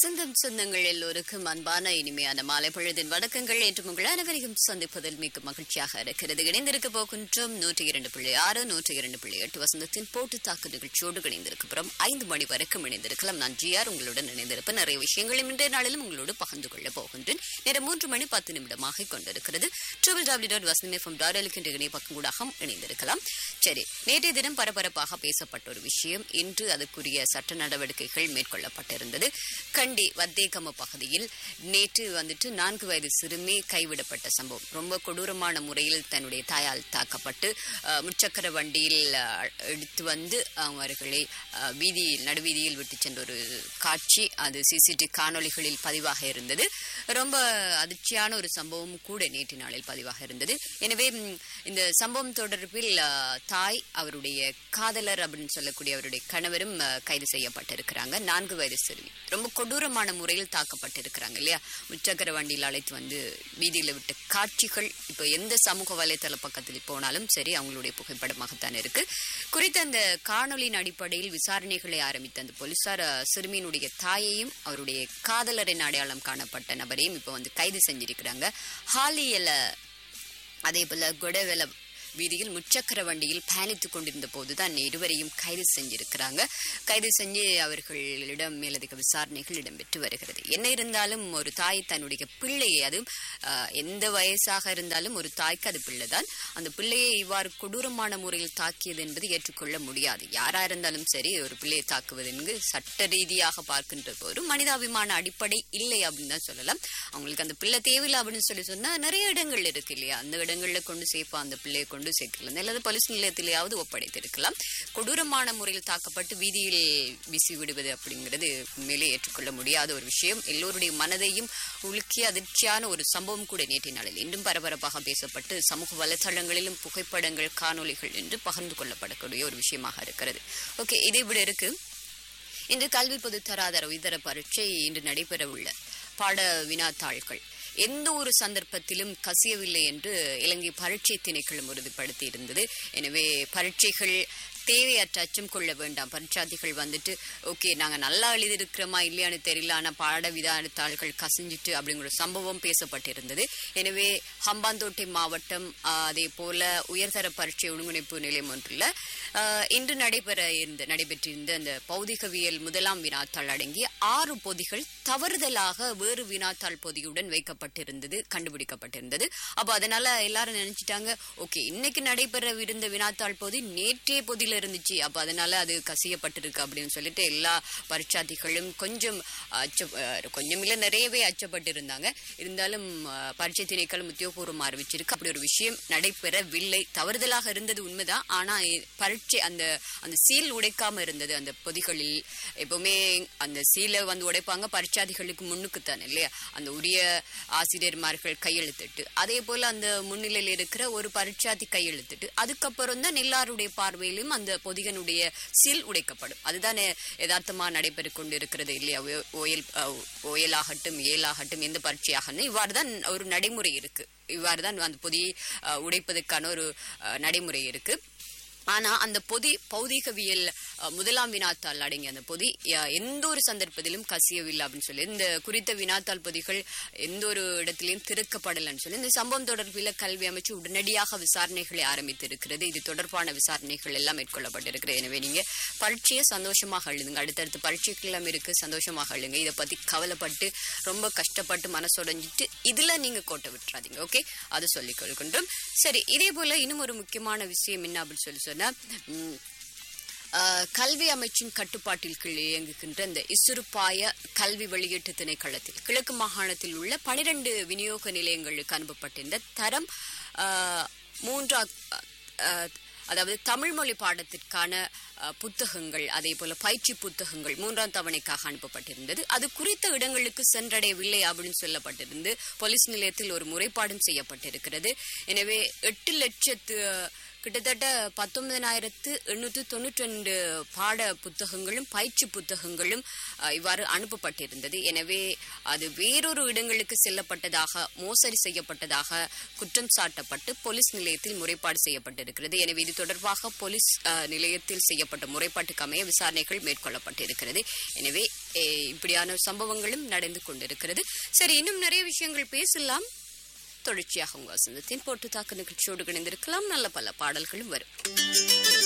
வசந்தம் சொந்தங்கள் எல்லோருக்கும் அன்பான இனிமையான மாலை பொழுதின் வணக்கங்கள் என்று உங்கள் அனைவரையும் சந்திப்பதில் மிக்க மகிழ்ச்சியாக இருக்கிறது இணைந்திருக்க போகின்றோம் நூற்றி இரண்டு புள்ளி ஆறு நூற்றி இரண்டு புள்ளி எட்டு வசந்தத்தின் போட்டு தாக்கு நிகழ்ச்சியோடு இணைந்திருக்கிறோம் ஐந்து மணி வரைக்கும் இணைந்திருக்கலாம் நான் ஜிஆர் உங்களுடன் இணைந்திருப்பேன் நிறைய விஷயங்களும் இன்றைய நாளிலும் உங்களோடு பகிர்ந்து கொள்ள போகின்றேன் நேரம் மூன்று மணி பத்து நிமிடமாக கொண்டிருக்கிறது triple W dot Vasantham FM dot எலுக்கின்ற இணைய பக்கம் கூடாக இணைந்திருக்கலாம் சரி நேற்றைய தினம் பரபரப்பாக பேசப்பட்ட ஒரு விஷயம் இன்று அதுக்குரிய சட்ட நடவடிக்கைகள் மேற்கொள்ளப்பட்டிருந்தது கண்டி வத்தேகம பகுதியில் நேற்று வந்துட்டு நான்கு வயது சிறுமி கைவிடப்பட்ட சம்பவம் ரொம்ப கொடூரமான முறையில் தன்னுடைய தாயால் தாக்கப்பட்டு அஹ், முச்சக்கர வண்டியில் அஹ், எடுத்து வந்து அவர்களை அஹ், வீதியில் நடுவீதியில் விட்டு சென்ற ஒரு காட்சி அது சிசிடிவி காணொளிகளில் பதிவாக இருந்தது ரொம்ப அதிர்ச்சியான ஒரு சம்பவம் கூட நேற்று நாளில் பதிவாக இருந்தது எனவே ம், இந்த சம்பவம் தொடர்பில் அஹ், தாய் அவருடைய காதலர் அப்படின்னு சொல்லக்கூடிய அவருடைய கணவரும் அஹ், கைது செய்யப்பட்டிருக்கிறாங்க நான்கு வயது சிறுமி ரொம்ப கொடூரமான முறையில் தாக்கப்பட்டிருக்கிறாங்க இல்லையா முச்சக்கர வண்டியில் அழைத்து வந்து வீதியில் விட்ட காட்சிகள் இப்போ எந்த சமூக வலைத்தள பக்கத்தில் போனாலும் சரி அவங்களுடைய புகைப்படமாகத்தான் இருக்கு குறித்த அந்த காணொலியின் அடிப்படையில் விசாரணைகளை ஆரம்பித்த அந்த போலீசார் அஹ், சிறுமியினுடைய தாயையும் அவருடைய காதலரின் அடையாளம் காணப்பட்ட நபரையும் இப்போ வந்து கைது செஞ்சிருக்கிறாங்க ஹாலியல அதே போல கொடவேல வீதியில் முச்சக்கர வண்டியில் பயணித்துக் கொண்டிருந்த போதுதான் இருவரையும் கைது செஞ்சிருக்கிறாங்க கைது செஞ்சு அவர்களிடம் மேலதிக விசாரணைகள் இடம்பெற்று வருகிறது என்ன இருந்தாலும் ஒரு தாய் தன்னுடைய பிள்ளையை அது ஆஹ், எந்த வயசாக இருந்தாலும் ஒரு தாய்க்கு அது பிள்ளைதான் அந்த பிள்ளையை இவ்வாறு கொடூரமான முறையில் தாக்கியது என்பது ஏற்றுக்கொள்ள முடியாது யாரா இருந்தாலும் சரி ஒரு பிள்ளையை தாக்குவது என்பது சட்ட ரீதியாக பார்க்கின்ற போது மனிதாபிமான அடிப்படை இல்லை அப்படின்னு தான் சொல்லலாம் அவங்களுக்கு அந்த பிள்ளை தேவையில்லை அப்படின்னு சொல்லி சொன்னா நிறைய இடங்கள் இருக்கு இல்லையா அந்த இடங்கள்ல கொண்டு சேர்ப்பா அந்த பிள்ளையை கொண்டு சேர்க்கலாம் அல்லது போலீஸ் நிலையத்திலேயாவது ஒப்படைத்திருக்கலாம் கொடூரமான முறையில் தாக்கப்பட்டு வீதியில் வீசி விடுவது அப்படிங்கிறது உண்மையிலே ஏற்றுக்கொள்ள முடியாத ஒரு விஷயம் எல்லோருடைய மனதையும் உலுக்கிய அதிர்ச்சியான ஒரு சம்பவம் கூட நேற்றைய நாளில் இன்றும் பரபரப்பாக பேசப்பட்டு சமூக வலைத்தளங்களிலும் புகைப்படங்கள் காணொளிகள் என்று பகிர்ந்து கொள்ளப்படக்கூடிய ஒரு விஷயமாக இருக்கிறது ஓகே இதை விட இருக்கு இன்று கல்வி பொதுத்தராதர உயர்தர பரீட்சை இன்று நடைபெற உள்ள பாட வினாத்தாள்கள் எந்த ஒரு சந்தர்ப்பத்திலும் கசியவில்லை என்று இலங்கை பரீட்சை திணைக்களம் உறுதிப்படுத்தி இருந்தது எனவே பரீட்சைகள் தேவையற்ற அச்சம் கொள்ள வேண்டாம் பரீட்சார்த்திகள் வந்துட்டு ஓகே நாங்க நல்லா எழுதியிருக்கிறோமா இல்லையான்னு தெரியல ஆனா பாட விதானத்தாள்கள் கசிஞ்சிட்டு அப்படிங்கிற ஒரு சம்பவம் பேசப்பட்டிருந்தது எனவே ஹம்பாந்தோட்டை மாவட்டம் ஆஹ், அதே போல உயர்தர பரீட்சை ஒருங்கிணைப்பு நிலையம் ஒன்றுல ஆஹ், இன்று நடைபெற இருந்த நடைபெற்றிருந்த அந்த பௌதிகவியல் முதலாம் வினாத்தாள் அடங்கிய ஆறு பொதிகள் தவறுதலாக வேறு வினாத்தாள் பொதியுடன் வைக்கப்பட்டிருந்தது கண்டுபிடிக்கப்பட்டிருந்தது அப்ப அதனால எல்லாரும் நினைச்சிட்டாங்க ஓகே இன்னைக்கு நடைபெற இருந்த வினாத்தாள் பொதி நேற்றைய பொதியில இருந்துச்சு அப்ப அதனால அது கசியப்பட்டிருக்கு அப்படின்னு சொல்லிட்டு எல்லா பரீட்சார்த்திகளும் கொஞ்சம் அச்ச அஹ், கொஞ்சம் இல்ல நிறையவே அச்சப்பட்டிருந்தாங்க இருந்தாலும் அஹ், பரீட்சை திணைக்களம் உத்தியோகபூர்வம் அறிவிச்சிருக்கு அப்படி ஒரு விஷயம் நடைபெறவில்லை தவறுதலாக இருந்தது உண்மைதான் ஆனா எ- பரீட்சை அந்த அந்த சீல் உடைக்காம இருந்தது அந்த பொதிகளில் எப்பவுமே அந்த சீலை வந்து உடைப்பாங்க பரீட்சாதிகளுக்கு முன்னுக்குத்தான் இல்லையா அந்த உரிய ஆசிரியர்மார்கள் கையெழுத்திட்டு அதே போல அந்த முன்னிலையில் இருக்கிற ஒரு பரீட்சாதி கையெழுத்திட்டு அதுக்கப்புறம் தான் எல்லாருடைய பார்வையிலும் அந்த பொதிகனுடைய சீல் உடைக்கப்படும் அதுதான் யதார்த்தமா நடைபெற்றுக் கொண்டிருக்கிறது இல்லையா ஓ- ஓயல் அஹ், ஓயலாகட்டும் ஏலாகட்டும் எந்த பரீட்சையாகணும் இவ்வாறு தான் ஒரு நடைமுறை இருக்கு இவ்வாறு தான் அந்த பொதியை அஹ், உடைப்பதற்கான ஒரு அஹ், நடைமுறை இருக்கு ஆனா அந்த பொதி பௌதிகவியல் அஹ், முதலாம் வினாத்தாள் அடங்கிய அந்த பொதி அஹ், எந்த ஒரு சந்தர்ப்பத்திலும் கசியவில்லை அப்படின்னு சொல்லி இந்த குறித்த வினாத்தாள் பொதிகள் எந்த ஒரு இடத்திலையும் திறக்கப்படலைன்னு சொல்லி இந்த சம்பவம் தொடர்பில் கல்வி அமைச்சு உடனடியாக விசாரணைகளை ஆரம்பித்திருக்கிறது இது தொடர்பான விசாரணைகள் எல்லாம் மேற்கொள்ளப்பட்டிருக்கிறது எனவே நீங்க பரீட்சையை சந்தோஷமாக எழுதுங்க அடுத்தடுத்து பரீட்சைகள் எல்லாம் இருக்கு சந்தோஷமாக எழுதுங்க இதை பத்தி கவலைப்பட்டு ரொம்ப கஷ்டப்பட்டு மனசுடைஞ்சிட்டு இதுல நீங்க கோட்டை விட்டுறாதீங்க ஓகே அது சொல்லிக் கொள்கின்றோம் சரி இதே போல இன்னும் ஒரு முக்கியமான விஷயம் என்ன அப்படின்னு சொல்லி சொன்னா ம், ஆஹ், கல்வி அமைச்சின் கட்டுப்பாட்டில் கீழ் இயங்குகின்ற இந்த இசுருப்பாய கல்வி வெளியீட்டு திணைக்களத்தில் கிழக்கு மாகாணத்தில் உள்ள பனிரெண்டு விநியோக நிலையங்களுக்கு அனுப்பப்பட்டிருந்த தரம் ஆஹ், மூன்றா ஆஹ், அதாவது தமிழ் மொழி பாடத்திற்கான அஹ், புத்தகங்கள் அதே போல பயிற்சி புத்தகங்கள் மூன்றாம் தவணைக்காக அனுப்பப்பட்டிருந்தது அது குறித்த இடங்களுக்கு சென்றடையவில்லை அப்படின்னு சொல்லப்பட்டிருந்து போலீஸ் நிலையத்தில் ஒரு முறைப்பாடும் செய்யப்பட்டிருக்கிறது எனவே எட்டு லட்சத்து கிட்டத்தட்ட பத்தொன்பதினாயிரத்து எண்ணூற்று தொண்ணூற்றி ரெண்டு பாட புத்தகங்களும் பயிற்சி புத்தகங்களும் அஹ், இவ்வாறு அனுப்பப்பட்டிருந்தது எனவே அது வேறொரு இடங்களுக்கு செல்லப்பட்டதாக மோசடி செய்யப்பட்டதாக குற்றம் சாட்டப்பட்டு போலீஸ் நிலையத்தில் முறைப்பாடு செய்யப்பட்டிருக்கிறது எனவே இது தொடர்பாக போலீஸ் அஹ், நிலையத்தில் செய்யப்பட்ட முறைப்பாட்டுக்கு அமைய விசாரணைகள் மேற்கொள்ளப்பட்டிருக்கிறது எனவே ஏ, இப்படியான சம்பவங்களும் நடந்து கொண்டிருக்கிறது சரி இன்னும் நிறைய விஷயங்கள் பேசலாம் தொடர்ச்சியாக உங்க வசந்தத்தின் போட்டு தாக்கு நிகழ்ச்சியோடு இணைந்திருக்கலாம் நல்ல பல பாடல்களும் வரும்